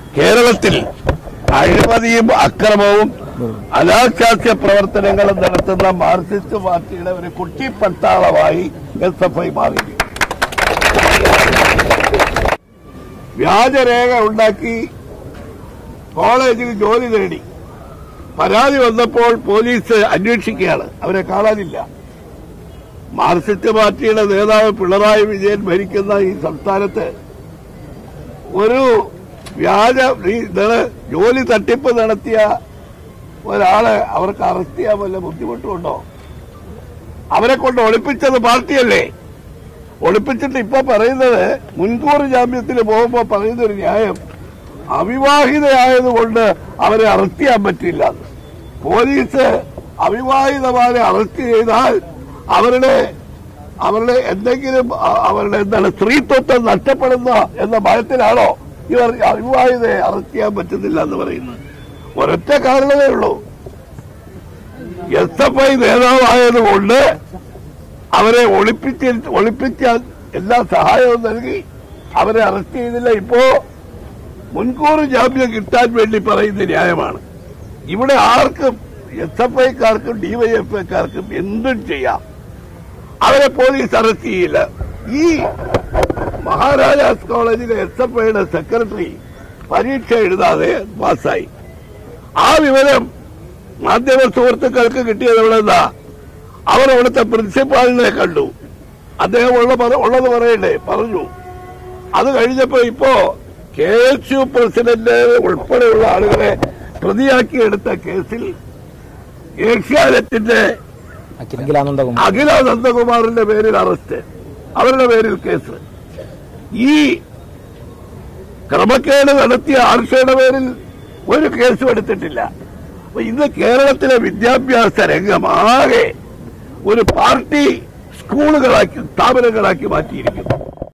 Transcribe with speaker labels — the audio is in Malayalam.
Speaker 1: കേരളത്തിൽ അഴിമതിയും അക്രമവും അനാശാസ്യ പ്രവർത്തനങ്ങളും നടത്തുന്ന മാർക്സിസ്റ്റ് പാർട്ടിയുടെ ഒരു കുട്ടിപ്പട്ടാളമായി എസ് എഫ് ഐ മാറി വ്യാജരേഖ ഉണ്ടാക്കി കോളേജിൽ ജോലി നേടി പരാതി വന്നപ്പോൾ പോലീസ് അന്വേഷിക്കുകയാണ് അവരെ കാണാനില്ല മാർക്സിസ്റ്റ് പാർട്ടിയുടെ നേതാവ് പിണറായി വിജയൻ ഭരിക്കുന്ന ഈ സംസ്ഥാനത്ത് ഒരു വ്യാജ ഈ ഇതാണ് ജോലി തട്ടിപ്പ് നടത്തിയ ഒരാളെ അവർക്ക് അറസ്റ്റ് ചെയ്യാൻ വല്ല ബുദ്ധിമുട്ടുണ്ടോ അവരെ കൊണ്ട് ഒളിപ്പിച്ചത് പാർട്ടിയല്ലേ ഒളിപ്പിച്ചിട്ട് ഇപ്പൊ പറയുന്നത് മുൻകൂർ ജാമ്യത്തിന് പോകുമ്പോ പറയുന്ന ഒരു ന്യായം അവിവാഹിതയായതുകൊണ്ട് അവരെ അറസ്റ്റ് ചെയ്യാൻ പറ്റില്ല എന്ന്. പോലീസ് അവിവാഹിതമാരെ അറസ്റ്റ് ചെയ്താൽ അവരുടെ അവരുടെ എന്തെങ്കിലും അ- അവരുടെ എന്താണ് സ്ത്രീത്വത്വം നഷ്ടപ്പെടുന്ന എന്ന ഭയത്തിലാണോ ഇവർ അവിവാഹിതയെ അറസ്റ്റ് ചെയ്യാൻ പറ്റുന്നില്ല എന്ന് പറയുന്നത് ഒരൊറ്റ കാരണമേ ഉള്ളൂ എസ് എഫ് ഐ നേതാവായതുകൊണ്ട് അവരെ ഒളിപ്പിച്ച് ഒളിപ്പിക്കാൻ എല്ലാ സഹായവും നൽകി അവരെ അറസ്റ്റ് ചെയ്തില്ല ഇപ്പോ മുൻകൂർ ജാമ്യം കിട്ടാൻ വേണ്ടി പറയുന്ന ന്യായമാണ് ഇവിടെ ആർക്കും എസ് എഫ് ഐക്കാർക്കും ഡിവൈഎഫ് ഐക്കാർക്കും എന്തും ചെയ്യാം അവരെ പോലീസ് അറസ്റ്റ് ചെയ്യില്ല ഈ മഹാരാജാസ് കോളേജിലെ എസ് എഫ് ഐയുടെ സെക്രട്ടറി പരീക്ഷ എഴുതാതെ പാസ്സായി ആ വിവരം മാധ്യമ സുഹൃത്തുക്കൾക്ക് കിട്ടിയത് എവിടെ നിന്നാ അവർ അവിടുത്തെ പ്രിൻസിപ്പാളിനെ കണ്ടു അദ്ദേഹം ഉള്ള പറ- ഉള്ളത് പറയണ്ടേ പറഞ്ഞു അത് കഴിഞ്ഞപ്പോ ഇപ്പോ കെ എസ് യു പ്രസിഡന്റ് ഉൾപ്പെടെയുള്ള ആളുകളെ പ്രതിയാക്കിയെടുത്ത കേസിൽ ഏഷ്യാനെറ്റിന്റെ
Speaker 2: അഖിലാനന്ദകുമാർ
Speaker 1: അഖില നന്ദകുമാറിന്റെ പേരിൽ അറസ്റ്റ് അവരുടെ പേരിൽ കേസ് ഈ ക്രമക്കേട് നടത്തിയ ആർഷയുടെ പേരിൽ ഒരു കേസും എടുത്തിട്ടില്ല അപ്പൊ ഇന്ന് കേരളത്തിലെ വിദ്യാഭ്യാസ രംഗം ആകെ ഒരു പാർട്ടി സ്കൂളുകളാക്കി സ്ഥാപനങ്ങളാക്കി മാറ്റിയിരിക്കുന്നു